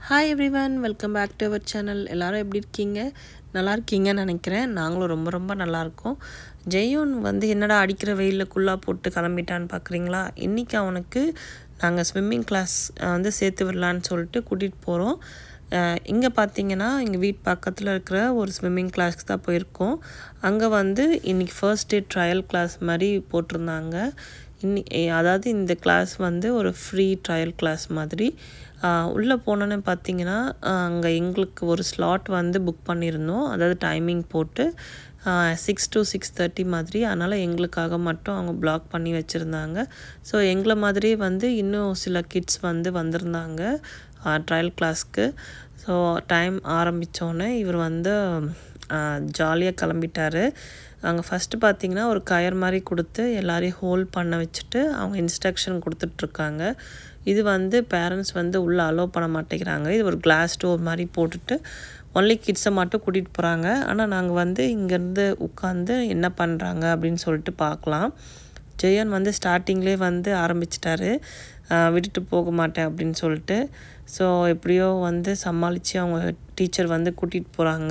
Hi everyone welcome back to our channel எல்லாரும் எப்படி இருக்கீங்க நல்லா இருக்கீங்கன்னு நினைக்கிறேன் நாங்களும் ரொம்ப ரொம்ப நல்லா இருக்கோம் ஜெயோன் வந்து என்னடா அடிக்கிற வெயிலில் குள்ளா போட்டு கிளம்பிட்டான்னு பார்க்குறீங்களா இன்றைக்கி அவனுக்கு நாங்கள் ஸ்விம்மிங் கிளாஸ் வந்து சேர்த்து விடலான்னு சொல்லிட்டு கூட்டிகிட்டு போகிறோம் இங்கே பார்த்தீங்கன்னா எங்கள் வீட்டு பக்கத்தில் இருக்கிற ஒரு ஸ்விம்மிங் கிளாஸ்க்கு தான் போயிருக்கோம் அங்கே வந்து இன்றைக்கி ஃபர்ஸ்ட் டே ட்ரையல் கிளாஸ் மாதிரி போட்டிருந்தாங்க இன்னி அதாவது இந்த கிளாஸ் வந்து ஒரு ஃப்ரீ ட்ரையல் கிளாஸ் மாதிரி உள்ளே போனோன்னு பார்த்தீங்கன்னா அங்கே எங்களுக்கு ஒரு ஸ்லாட் வந்து புக் பண்ணியிருந்தோம் அதாவது டைமிங் போட்டு சிக்ஸ் டு சிக்ஸ் தேர்ட்டி மாதிரி அதனால் எங்களுக்காக மட்டும் அவங்க பிளாக் பண்ணி வச்சுருந்தாங்க ஸோ எங்களை மாதிரியே வந்து இன்னும் சில கிட்ஸ் வந்து வந்திருந்தாங்க ட்ரையல் கிளாஸ்க்கு ஸோ டைம் ஆரம்பித்தோன்னே இவர் வந்து ஜாலியாக கிளம்பிட்டார் அங்கே ஃபஸ்ட்டு பார்த்தீங்கன்னா ஒரு கயர் மாதிரி கொடுத்து எல்லாரையும் ஹோல்ட் பண்ண வச்சுட்டு அவங்க இன்ஸ்ட்ரக்ஷன் கொடுத்துட்ருக்காங்க இது வந்து பேரண்ட்ஸ் வந்து உள்ளே அலோவ் பண்ண மாட்டேங்கிறாங்க இது ஒரு கிளாஸ் டோர் மாதிரி போட்டுட்டு ஒன்லி கிட்ஸை மட்டும் கூட்டிகிட்டு போகிறாங்க ஆனால் நாங்கள் வந்து இங்கேருந்து உட்காந்து என்ன பண்ணுறாங்க அப்படின்னு சொல்லிட்டு பார்க்கலாம் ஜெயன் வந்து ஸ்டார்டிங்லேயே வந்து ஆரம்பிச்சிட்டாரு விட்டுட்டு போக மாட்டேன் அப்படின்னு சொல்லிட்டு ஸோ எப்படியோ வந்து சமாளித்து அவங்க டீச்சர் வந்து கூட்டிகிட்டு போகிறாங்க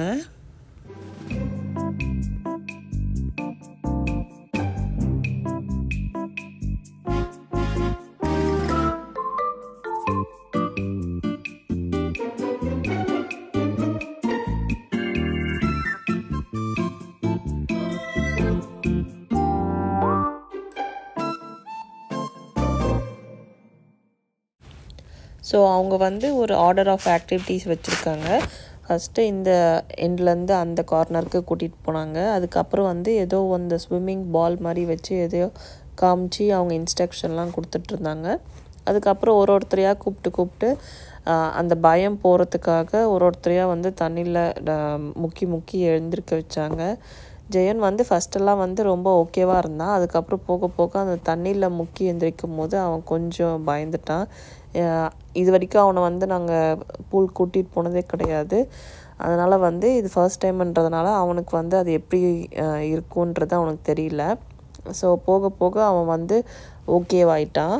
ஸோ அவங்க வந்து ஒரு ஆர்டர் ஆஃப் ஆக்டிவிட்டீஸ் வச்சுருக்காங்க ஃபஸ்ட்டு இந்த எண்ட்லேருந்து அந்த கார்னருக்கு கூட்டிகிட்டு போனாங்க அதுக்கப்புறம் வந்து ஏதோ அந்த ஸ்விம்மிங் பால் மாதிரி வச்சு எதையோ காமிச்சு அவங்க இன்ஸ்ட்ரக்ஷன்லாம் கொடுத்துட்ருந்தாங்க அதுக்கப்புறம் ஒரு ஒருத்தரையாக கூப்பிட்டு கூப்பிட்டு அந்த பயம் போகிறதுக்காக ஒரு ஒருத்தரையாக வந்து தண்ணியில் முக்கி முக்கி எழுந்திருக்க வச்சாங்க ஜெயன் வந்து ஃபஸ்ட்டெல்லாம் வந்து ரொம்ப ஓகேவாக இருந்தான் அதுக்கப்புறம் போக போக அந்த தண்ணியில் முக்கி எந்திரிக்கும் போது அவன் கொஞ்சம் பயந்துட்டான் இது வரைக்கும் அவனை வந்து நாங்கள் பூல் கூட்டிகிட்டு போனதே கிடையாது அதனால் வந்து இது ஃபர்ஸ்ட் டைம்ன்றதுனால அவனுக்கு வந்து அது எப்படி இருக்குன்றது அவனுக்கு தெரியல ஸோ போக போக அவன் வந்து ஓகேவாயிட்டான்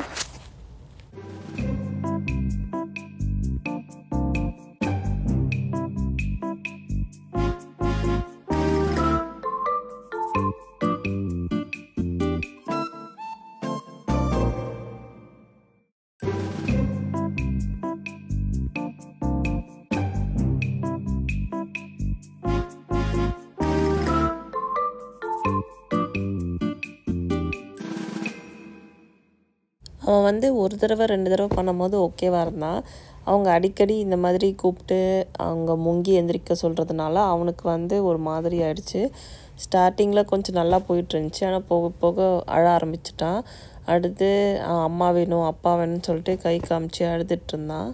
அவன் வந்து ஒரு தடவை ரெண்டு தடவை பண்ணும்போது ஓகேவாக இருந்தான் அவங்க அடிக்கடி இந்த மாதிரி கூப்பிட்டு அவங்க முங்கி எந்திரிக்க சொல்கிறதுனால அவனுக்கு வந்து ஒரு மாதிரி ஆயிடுச்சு ஸ்டார்டிங்கில் கொஞ்சம் நல்லா போயிட்டு இருந்துச்சு ஆனால் போக போக அழ ஆரம்பிச்சிட்டான் அடுத்து அம்மா வேணும் அப்பா வேணும்னு சொல்லிட்டு கை காமிச்சு அழுதுட்டு இருந்தான்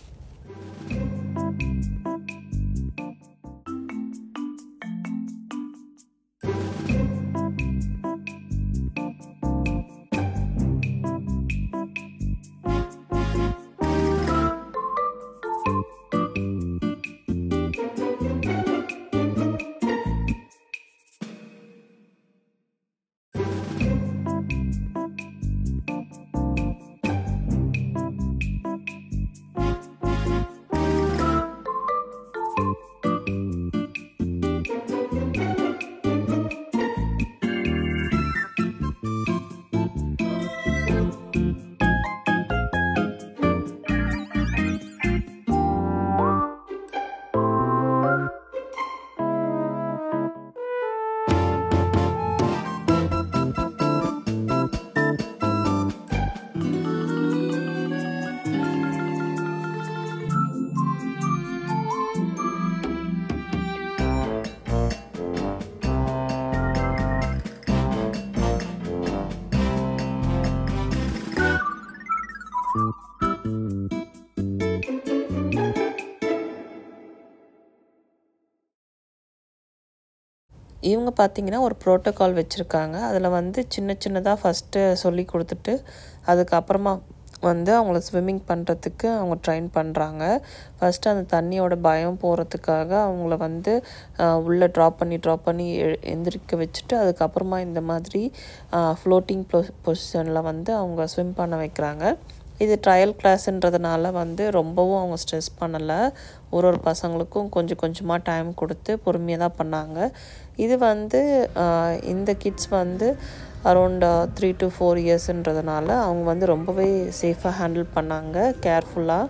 இவங்க பார்த்தீங்கன்னா ஒரு ப்ரோட்டோக்கால் வச்சுருக்காங்க அதில் வந்து சின்ன சின்னதாக ஃபஸ்ட்டு சொல்லி கொடுத்துட்டு அதுக்கப்புறமா வந்து அவங்கள ஸ்விம்மிங் பண்ணுறதுக்கு அவங்க ட்ரைன் பண்ணுறாங்க ஃபஸ்ட்டு அந்த தண்ணியோட பயம் போகிறதுக்காக அவங்கள வந்து உள்ளே ட்ராப் பண்ணி ட்ராப் பண்ணி எந்திரிக்க வச்சுட்டு அதுக்கப்புறமா இந்த மாதிரி ஃப்ளோட்டிங் பொ பொசிஷனில் வந்து அவங்க ஸ்விம் பண்ண வைக்கிறாங்க இது ட்ரையல் கிளாஸ்ன்றதுனால வந்து ரொம்பவும் அவங்க ஸ்ட்ரெஸ் பண்ணலை ஒரு ஒரு பசங்களுக்கும் கொஞ்சம் கொஞ்சமாக டைம் கொடுத்து பொறுமையாக தான் பண்ணாங்க இது வந்து ஆஹ், இந்த கிட்ஸ் வந்து அரௌண்ட் த்ரீ டு ஃபோர் இயர்ஸ்ன்றதுனால அவங்க வந்து ரொம்பவே சேஃபாக ஹேண்டில் பண்ணாங்க கேர்ஃபுல்லாக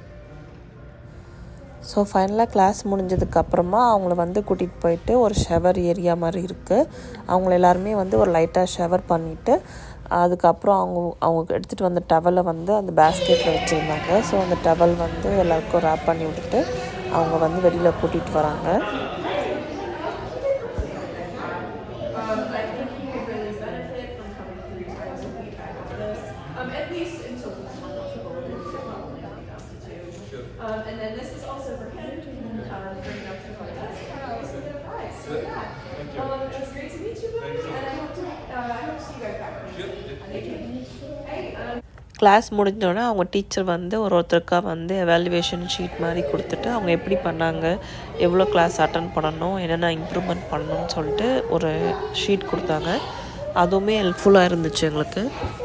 ஸோ ஃபைனலாக கிளாஸ் முடிஞ்சதுக்கப்புறமா அவங்கள வந்து கூட்டிகிட்டு போயிட்டு ஒரு ஷவர் ஏரியா மாதிரி இருக்குது அவங்கள எல்லாருமே வந்து ஒரு லைட்டாக ஷவர் பண்ணிவிட்டு அதுக்கப்புறம் அவங்க அவங்க எடுத்துகிட்டு வந்த டவலை வந்து அந்த பேஸ்கெட்டில் வச்சுருந்தாங்க ஸோ அந்த டவல் வந்து எல்லாருக்கும் ரேப் பண்ணி விட்டுட்டு அவங்க வந்து வெளியில் கூட்டிகிட்டு வராங்க Um, at least until he's comfortable with it, probably not enough to do. Um, and then this is also for him to um, bring it up to the front desk and also get a prize. So yeah, um, it was great to meet you guys, and I hope to uh, I hope to see you guys back. Thank you. Hey, um, class முடிஞ்சோடனே அவங்க teacher வந்து ஒரு ஒருத்தருக்கா வந்து evaluation sheet மாதிரி கொடுத்துட்டு அவங்க எப்படி பண்ணாங்க எவ்வளோ கிளாஸ் அட்டன் பண்ணணும் என்னென்ன இம்ப்ரூவ்மெண்ட் பண்ணணும்னு சொல்லிட்டு ஒரு ஷீட் கொடுத்தாங்க அதுவுமே ஹெல்ப்ஃபுல்லாக இருந்துச்சு எங்களுக்கு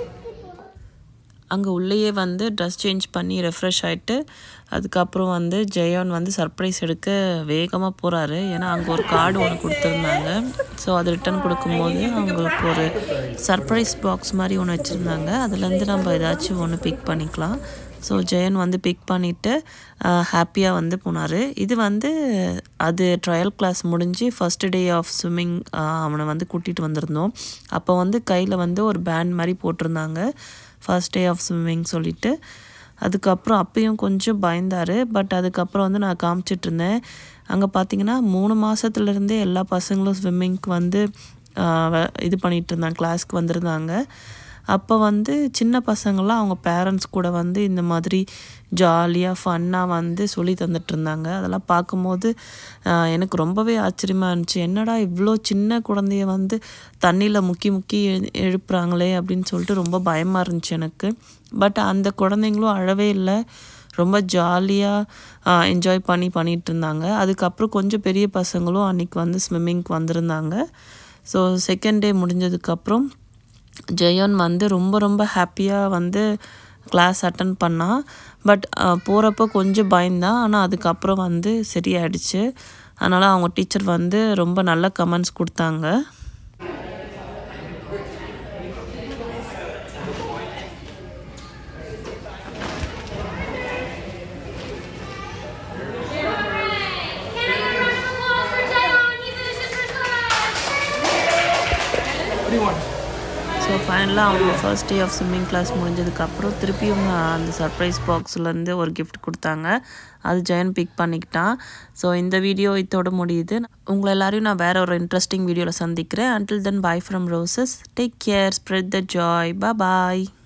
அங்கே உள்ளேயே வந்து ட்ரெஸ் சேஞ்ச் பண்ணி ரெஃப்ரெஷ் ஆகிட்டு அதுக்கப்புறம் வந்து ஜெயான் வந்து சர்ப்ரைஸ் எடுக்க வேகமாக போகிறாரு ஏன்னா அங்கே ஒரு கார்டு ஒன்று கொடுத்துருந்தாங்க ஸோ அது ரிட்டர்ன் கொடுக்கும்போது அவங்களுக்கு ஒரு சர்ப்ரைஸ் பாக்ஸ் மாதிரி ஒன்று வச்சுருந்தாங்க அதுலேருந்து நம்ம ஏதாச்சும் ஒன்று பிக் பண்ணிக்கலாம் ஸோ ஜெயன் வந்து பிக் பண்ணிவிட்டு ஹாப்பியாக வந்து போனார் இது வந்து அது ட்ரையல் கிளாஸ் முடிஞ்சு ஃபஸ்ட் டே ஆஃப் ஸ்விம்மிங் அவனை வந்து கூட்டிகிட்டு வந்திருந்தோம் அப்போ வந்து கையில் வந்து ஒரு பேண்ட் மாதிரி போட்டிருந்தாங்க ஃபர்ஸ்ட் டே ஆஃப் ஸ்விம்மிங் சொல்லிட்டு அதுக்கப்புறம் அப்பயும் கொஞ்சம் பயந்தார் பட் அதுக்கப்புறம் வந்து நான் காமிச்சிட்டு இருந்தேன் அங்கே பார்த்தீங்கன்னா மூணு மாதத்துலேருந்தே எல்லா பசங்களும் ஸ்விம்மிங்க்கு வந்து ஆஹ், வ- இது பண்ணிகிட்டு இருந்தாங்க கிளாஸ்க்கு வந்திருந்தாங்க அப்போ வந்து சின்ன பசங்கள்லாம் அவங்க பேரண்ட்ஸ் கூட வந்து இந்த மாதிரி ஜாலியாக ஃபன்னாக வந்து சொல்லி தந்துட்டு இருந்தாங்க அதெல்லாம் பார்க்கும்போது ஆஹ், எனக்கு ரொம்பவே ஆச்சரியமாக இருந்துச்சு என்னடா இவ்வளோ சின்ன குழந்தைய வந்து தண்ணியில் முக்கி முக்கி எழு- எழுப்புறாங்களே அப்படின்னு சொல்லிட்டு ரொம்ப பயமாக இருந்துச்சு எனக்கு பட் அந்த குழந்தைங்களும் அழவே இல்லை ரொம்ப ஜாலியாக என்ஜாய் பண்ணி பண்ணிட்டு இருந்தாங்க அதுக்கப்புறம் கொஞ்சம் பெரிய பசங்களும் அன்றைக்கி வந்து ஸ்விம்மிங்க்கு வந்திருந்தாங்க ஸோ செகண்ட் டே முடிஞ்சதுக்கப்புறம் ஜெயன் வந்து ரொம்ப ரொம்ப ஹாப்பியாக வந்து கிளாஸ் அட்டன் பண்ணான் பட் போகிறப்ப கொஞ்சம் பயந்தான் ஆனால் அதுக்கப்புறம் வந்து சரியாயிடுச்சு அதனால் அவங்க டீச்சர் வந்து ரொம்ப நல்ல கமெண்ட்ஸ் கொடுத்தாங்க ஸோ ஃபைனலாக அவங்க first day of swimming class முடிஞ்சதுக்கப்புறம் திருப்பியும் அந்த சர்ப்ரைஸ் பாக்ஸ்லேருந்து ஒரு கிஃப்ட் கொடுத்தாங்க அது ஜெயன் பிக் பண்ணிக்கிட்டான் ஸோ இந்த வீடியோ இதோட முடியுது உங்களை எல்லாரையும் நான் வேற ஒரு இன்ட்ரெஸ்டிங் வீடியோவில் சந்திக்கிறேன் until then bye from Roses take care spread the joy bye bye